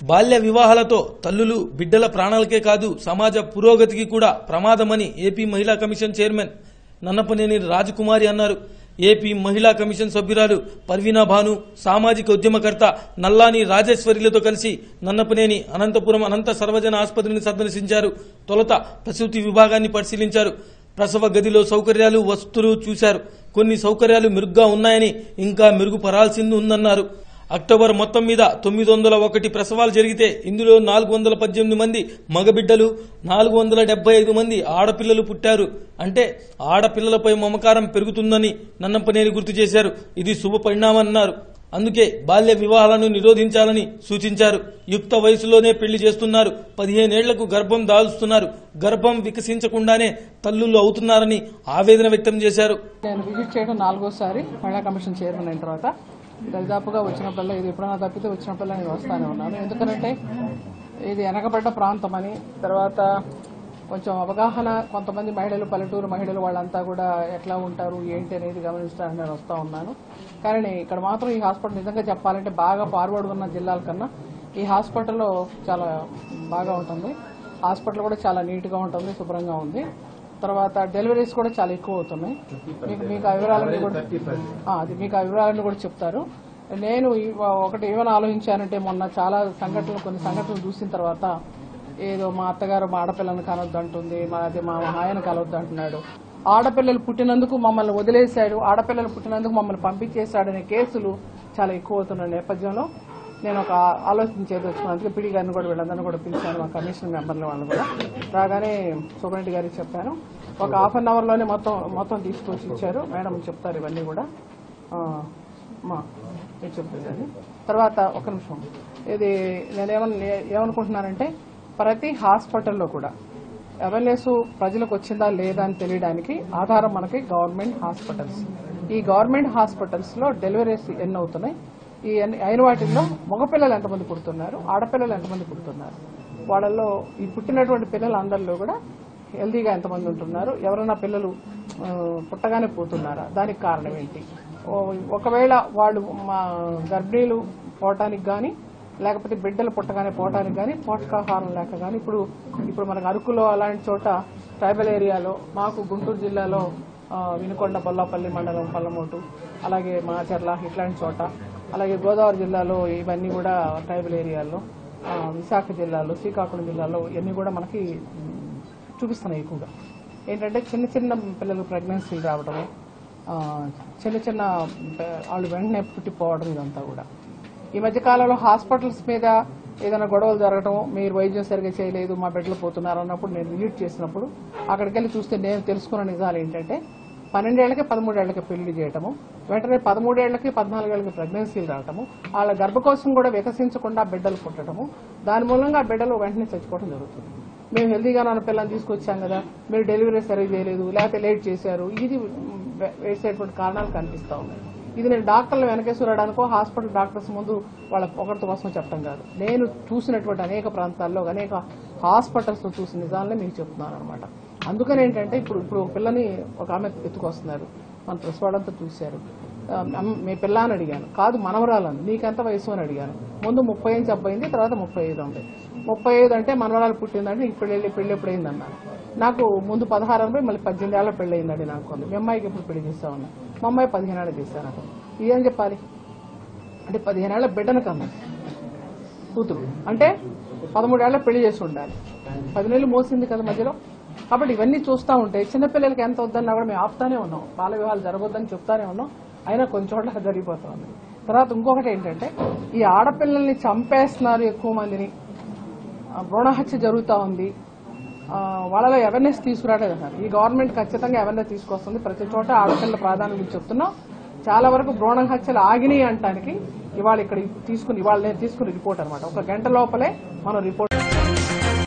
బాల్య వివాహాలతో తల్లులు బిడ్డల ప్రాణాలకే కాదు సమాజ పురోగతికి కూడా ప్రమాదమని ఏపీ మహిళా కమిషన్ చైర్మన్ నన్నపనేని రాజకుమారి అన్నారు ఏపీ మహిళా కమిషన్ సభ్యురాలు పర్వీనా భాను సామాజిక ఉద్యమకర్త నల్లాని రాజేశ్వరిలతో కలిసి నన్నపనేని అనంతపురం అనంత సర్వజన ఆసుపత్రిని సందర్శించారు తొలుత ప్రసూతి విభాగాన్ని పరిశీలించారు ప్రసవ గదిలో సౌకర్యాలు వస్తువులు చూశారు కొన్ని సౌకర్యాలు మెరుగ్గా ఉన్నాయని ఇంకా మెరుగుపరాల్సింది ఉందన్నారు అక్టోబర్ మొత్తం మీద తొమ్మిది వందల ఒకటి ప్రసవాలు జరిగితే ఇందులో నాలుగు వందల పద్దెనిమిది మంది మగబిడ్డలు నాలుగు వందల డెబ్బై ఐదు మంది ఆడపిల్లలు పుట్టారు అంటే ఆడపిల్లలపై మమకారం పెరుగుతుందని నన్నంపనేని గుర్తు చేశారు ఇది శుభ పరిణామన్నారు అందుకే బాల్య వివాహాలను నిరోధించాలని సూచించారు యుక్త వయసులోనే పెళ్లి చేస్తున్నారు పదిహేనేళ్లకు గర్భం దాల్చుతున్నారు గర్భం వికసించకుండానే తల్లులు అవుతున్నారని ఆవేదన వ్యక్తం చేశారు నేను విజిట్ చేయడం నాలుగోసారి మహిళా కమిషన్ చైర్మన్ అయిన తర్వాత దరిదాపుగా వచ్చినప్పుడల్లా ఇది ఎప్పుడైనా తప్పితే వచ్చినప్పుడల్లా నేను వస్తానే ఉన్నాను ఎందుకంటే ఇది వెనకబడ్డ ప్రాంతం అని తర్వాత కొంచెం అవగాహన కొంతమంది మహిళలు పల్లెటూరు మహిళలు వాళ్ళంతా కూడా ఎట్లా ఉంటారు ఏంటి అనేది గమనించడానికి నేను వస్తూ ఉన్నాను కానీ ఇక్కడ మాత్రం ఈ హాస్పిటల్ నిజంగా చెప్పాలంటే బాగా ఫార్వర్డ్ ఉన్న జిల్లాల కన్నా ఈ హాస్పిటల్లో చాలా బాగా ఉంటుంది హాస్పిటల్ కూడా చాలా నీట్గా ఉంటుంది శుభ్రంగా ఉంది తర్వాత డెలివరీస్ కూడా చాలా ఎక్కువ అవుతున్నాయి మీకు మీకు ఆ వివరాలన్నీ కూడా ఆ, అది మీకు ఆ వివరాలన్నీ కూడా చెప్తారు నేను ఈ- ఒకటి ఏమైనా ఆలోచించానంటే మొన్న చాలా సంఘటనలు కొన్ని సంఘటనలు చూసిన తర్వాత ఏదో మా అత్తగారు మా ఆడపిల్లని కలవద్దు అంటుంది మా అది మా ఆయన కలవద్దు అంటున్నాడు ఆడపిల్లలు పుట్టినందుకు మమ్మల్ని వదిలేశాడు ఆడపిల్లలు పుట్టినందుకు మమ్మల్ని పంపించేశాడనే కేసులు చాలా ఎక్కువ అవుతున్న నేపథ్యంలో నేను ఒక ఆలోచించేది వచ్చిన అందుకే పిడి గారిని కూడా వీళ్ళందరినీ కూడా పిలిచాను మా కమిషన్ మెంబర్ల వాళ్ళని కూడా రాగానే సూపరింటి గారికి చెప్పాను ఒక హాఫ్ అన్ అవర్లోనే మొత్తం మొత్తం తీసుకొచ్చి ఇచ్చారు మేడం చెప్తారు ఇవన్నీ కూడా ఆ, మా మీరు చెప్పేది తర్వాత ఒక నిమిషం ఇది నేనేమన్ ఏమనుకుంటున్నానంటే ప్రతి హాస్పిటల్లో కూడా అవేర్నెస్ ప్రజలకు వచ్చిందా లేదా అని తెలియడానికి ఆధారం మనకి గవర్నమెంట్ హాస్పిటల్స్ ఈ గవర్నమెంట్ హాస్పిటల్స్ లో డెలివరీస్ ఎన్ని అవుతున్నాయి ఈ ఎన్ని- అయిన వాటిల్లో మగపిల్లలు ఎంతమంది పుడుతున్నారు ఆడపిల్లలు ఎంతమంది పుడుతున్నారు వాళ్ళల్లో ఈ పుట్టినటువంటి పిల్లలు అందరిలో కూడా హెల్దీగా ఎంతమంది ఉంటున్నారు ఎవరైనా పిల్లలు ఆ, పుట్టగానే పోతున్నారా దానికి కారణం ఏంటి ఓ- ఒకవేళ వాళ్ళు మా గర్భిణీలు పోవటానికి కానీ లేకపోతే బిడ్డలు పుట్టగానే పోవటానికి కానీ పోషకాహారం లేక కానీ ఇప్పుడు ఇప్పుడు మనకు అరకులో అలాంటి చోట ట్రైబల్ ఏరియాలో మాకు గుంటూరు జిల్లాలో ఆ, వినుకొండ బొల్లాపల్లి మండలం పల్లమోటు అలాగే మాచర్ల ఇట్లాంటి చోట అలాగే గోదావరి జిల్లాలో ఇవన్నీ కూడా ట్రైబల్ ఏరియాల్లో ఆ, విశాఖ జిల్లాలో శ్రీకాకుళం జిల్లాలో ఇవన్నీ కూడా మనకి మ్, చూపిస్తున్నాయి ఎక్కువగా ఏంటంటే చిన్న చిన్న పిల్లలు ప్రెగ్నెన్సీలు రావడము ఆ, చిన్న చిన్న ప- వాళ్ళు వెంటనే పుట్టిపోవడం ఇదంతా కూడా ఈ మధ్య కాలంలో హాస్పిటల్స్ మీద ఏదైనా గొడవలు జరగడం మీరు వైద్యం సరిగ్గా చేయలేదు మా బిడ్డలు పోతున్నారు అన్నప్పుడు నేను విజిట్ చేసినప్పుడు అక్కడికి వెళ్ళి చూస్తే నేను తెలుసుకున్న నిజాలు ఏంటంటే పన్నెండేళ్లకి పదమూడేళ్లకి పెళ్లి చేయటము వెంటనే పదమూడేళ్లకి పద్నాలుగేళ్లకి ప్రెగ్నెన్సీలు రావటము వాళ్ళ గర్భకోశం కూడా వికసించకుండా బిడ్డలు పుట్టడము దాని మూలంగా ఆ బిడ్డలు వెంటనే చచ్చిపోవడం జరుగుతుంది మేము హెల్దీగా నా పిల్లల్ని తీసుకొచ్చాం కదా మీరు డెలివరీ సరిగ్గా చేయలేదు లేకపోతే లేట్ చేశారు ఇది వేసేటువంటి కారణాలు కనిపిస్తా ఉన్నాయి ఇది నేను డాక్టర్లు వెనకేశ్వరడానికో హాస్పిటల్ డాక్టర్స్ ముందు వాళ్ళ ఒకరితో కోసం చెప్పడం కాదు నేను చూసినటువంటి అనేక ప్రాంతాల్లో అనేక హాస్పిటల్స్ లో చూసిన నిజాలనే మీకు చెప్తున్నాను అనమాట అందుకని ఏంటంటే ఇప్పుడు ఇప్పుడు ఒక పిల్లని ఒక ఆమె ఎత్తుకొస్తున్నారు మన ప్రెస్ వాళ్ళంతా చూశారు ఆ, అమ్మ, మీ పిల్ల అని అడిగాను కాదు మనవరాలను నీకెంత వయసు అని అడిగాను ముందు ముప్పై అని చెప్పయింది తర్వాత ముప్పై ఐదు ఉంది ముప్పై ఐదు అంటే మనవరాలు పుట్టిందంటే నీకు పెళ్ళి పెళ్లి ఎప్పుడైంది అన్నాను నాకు ముందు పదహారు అరవై మళ్ళీ పద్దెనిమిది ఏళ్ళ పెళ్లి అయిందండి నాకు కొంది మీ అమ్మాయికి ఎప్పుడు పెళ్లి చేస్తామన్నా మా అమ్మాయి పదిహేను ఏళ్ళు చేశాను నాకు ఇదేం చెప్పాలి అంటే పదిహేను ఏళ్ళ బిడ్డను కన్నా కూతురు అంటే పదమూడేళ్ల పెళ్లి చేసి ఉండాలి పది నెలలు మోసింది కదా మధ్యలో కాబట్టి ఇవన్నీ చూస్తూ ఉంటే చిన్నపిల్లలకి ఎంత వద్దన్నా కూడా మేము ఆపుతానే ఉన్నాం బాల వివాహాలు జరగొద్దని చెప్తానే ఉన్నాం అయినా కొన్ని చోట్ల జరిగిపోతా ఉంది తర్వాత ఇంకొకటి ఏంటంటే ఈ ఆడపిల్లల్ని చంపేస్తున్నారు ఎక్కువ మందిని ఆ, భ్రూణ హత్య జరుగుతూ ఉంది ఆ, వాళ్ళలో అవేర్నెస్ తీసుకురాలేదు సార్ ఈ గవర్నమెంట్ ఖచ్చితంగా అవేర్నెస్ తీసుకొస్తుంది ప్రతి చోట ఆడపిల్లల ప్రాధాన్యత గురించి చెప్తున్నాం చాలా వరకు భ్రూణ హత్యలు ఆగినాయి అంటానికి ఇవాళ ఇక్కడ తీసుకుని ఇవాళ నేను తీసుకుని రిపోర్ట్ అనమాట ఒక గంట లోపలే మనం రిపోర్ట్